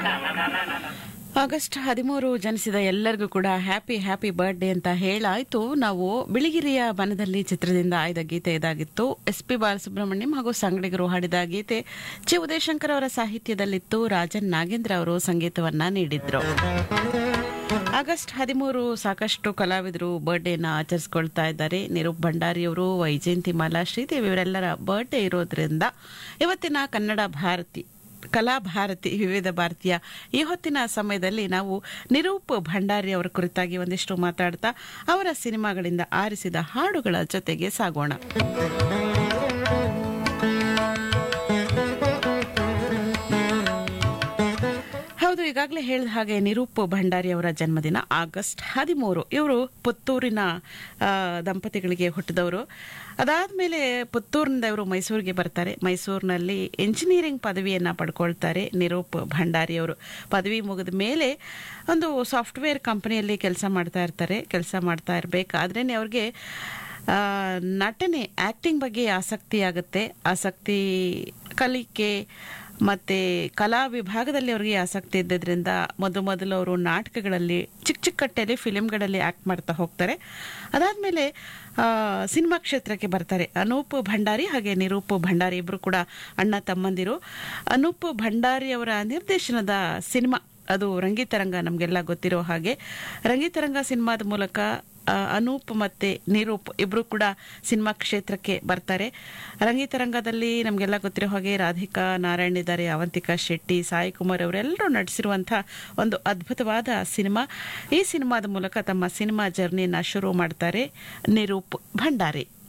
August ಹದಿಮೂರು ಜನಿಸಿದ ಎಲ್ಲರಿಗೂ ಕೂಡ ಹ್ಯಾಪಿ ಹ್ಯಾಪಿ ಬರ್ಡೇ ಅಂತ ಹೇಳಾಯ್ತು ನಾವು ಬಿಳಿಗಿರಿಯ ಬನದಲ್ಲಿ ಚಿತ್ರದಿಂದ ಆಯ್ದ ಗೀತೆ ಇದಾಗಿತ್ತು ಎಸ್ ಪಿ ಬಾಲಸುಬ್ರಹ್ಮಣ್ಯಂ ಹಾಗೂ ಸಂಗಡಿಗರು ಹಾಡಿದ ಗೀತೆ ಚಿ ಉದಯಶಂಕರ್ ಅವರ ಸಾಹಿತ್ಯದಲ್ಲಿತ್ತು ರಾಜನ್ ನಾಗೇಂದ್ರ ಅವರು ಸಂಗೀತವನ್ನ ನೀಡಿದ್ರು ಆಗಸ್ಟ್ ಹದಿಮೂರು ಸಾಕಷ್ಟು ಕಲಾವಿದರು ಬರ್ಡೇನ ಆಚರಿಸ್ಕೊಳ್ತಾ ಇದ್ದಾರೆ ನಿರೂಪ್ ಭಂಡಾರಿಯವರು ವೈಜಯಂತಿ ಮಾಲಾ ಶ್ರೀದೇವಿ ಇವರೆಲ್ಲರ ಬರ್ಡೇ ಇರೋದ್ರಿಂದ ಇವತ್ತಿನ ಕನ್ನಡ ಭಾರತಿ ಕಲಾ ಭಾರತಿ ವಿವಿಧ ಭಾರತೀಯ ಈ ಹೊತ್ತಿನ ಸಮಯದಲ್ಲಿ ನಾವು ನಿರೂಪ್ ಭಂಡಾರಿ ಅವರ ಕುರಿತಾಗಿ ಒಂದಿಷ್ಟು ಮಾತಾಡ್ತಾ ಅವರ ಸಿನಿಮಾಗಳಿಂದ ಆರಿಸಿದ ಹಾಡುಗಳ ಜೊತೆಗೆ ಸಾಗೋಣ ಹೌದು ಈಗಾಗಲೇ ಹೇಳಿದ ಹಾಗೆ ನಿರೂಪ್ ಭಂಡಾರಿ ಅವರ ಜನ್ಮದಿನ ಆಗಸ್ಟ್ ಹದಿಮೂರು ಇವರು ಪುತ್ತೂರಿನ ಆ, ದಂಪತಿಗಳಿಗೆ ಹುಟ್ಟಿದವರು ಅದಾದ್ಮೇಲೆ ಪುತ್ತೂರಿನಿಂದ ಇವರು ಮೈಸೂರಿಗೆ ಬರ್ತಾರೆ ಮೈಸೂರಿನಲ್ಲಿ ಇಂಜಿನಿಯರಿಂಗ್ ಪದವಿಯನ್ನ ಪಡ್ಕೊಳ್ತಾರೆ ನಿರೂಪ್ ಭಂಡಾರಿ ಅವರು ಪದವಿ ಮುಗಿದ ಮೇಲೆ ಒಂದು ಸಾಫ್ಟ್ವೇರ್ ಕಂಪನಿಯಲ್ಲಿ ಕೆಲಸ ಮಾಡ್ತಾ ಇರ್ತಾರೆ ಕೆಲಸ ಮಾಡ್ತಾ ಇರಬೇಕಾದ್ರೇ ಅವ್ರಿಗೆ ಆ, ನಟನೆ ಆಕ್ಟಿಂಗ್ ಬಗ್ಗೆ ಆಸಕ್ತಿ ಆಗುತ್ತೆ ಆಸಕ್ತಿ ಕಲಿಕೆ ಮತ್ತೆ ಕಲಾ ವಿಭಾಗದಲ್ಲಿ ಅವರಿಗೆ ಆಸಕ್ತಿ ಇದ್ದಿದ್ರಿಂದ ಮೊದಲು ಮೊದಲು ಅವರು ನಾಟಕಗಳಲ್ಲಿ ಚಿಕ್ಕ ಚಿಕ್ಕ ಟೆಲಿಫಿಲಿಮ್ಗಳಲ್ಲಿ ಆಕ್ಟ್ ಮಾಡ್ತಾ ಹೋಗ್ತಾರೆ ಅದಾದ್ಮೇಲೆ ಆ, ಸಿನಿಮಾ ಕ್ಷೇತ್ರಕ್ಕೆ ಬರ್ತಾರೆ ಅನೂಪ್ ಭಂಡಾರಿ ಹಾಗೆ ನಿರೂಪ್ ಭಂಡಾರಿ ಇಬ್ರು ಕೂಡ ಅಣ್ಣ ತಮ್ಮಂದಿರು ಅನೂಪ್ ಭಂಡಾರಿ ಅವರ ನಿರ್ದೇಶನದ ಸಿನಿಮಾ ಅದು ರಂಗಿತರಂಗ ನಮಗೆಲ್ಲ ಗೊತ್ತಿರೋ ಹಾಗೆ ರಂಗಿತರಂಗ ಸಿನಿಮಾದ ಮೂಲಕ ಆ, ಅನೂಪ್ ಮತ್ತೆ ನಿರೂಪ್ ಇಬ್ರು ಕೂಡ ಸಿನಿಮಾ ಕ್ಷೇತ್ರಕ್ಕೆ ಬರ್ತಾರೆ ರಂಗಿತರಂಗದಲ್ಲಿ ನಮಗೆಲ್ಲ ಗೊತ್ತಿರೋ ಹಾಗೆ ರಾಧಿಕಾ ನಾರಾಯಣ್ ಇದ್ದಾರೆ ಅವಂತಿಕಾ ಶೆಟ್ಟಿ ಸಾಯಿ ಕುಮಾರ್ ಅವರೆಲ್ಲರೂ ನಟಿಸಿರುವಂಥ ಒಂದು ಅದ್ಭುತವಾದ ಸಿನಿಮಾ ಈ ಸಿನಿಮಾದ ಮೂಲಕ ತಮ್ಮ ಸಿನಿಮಾ ಜರ್ನಿನ ಶುರು ಮಾಡ್ತಾರೆ ನಿರೂಪ್ ಭಂಡಾರಿ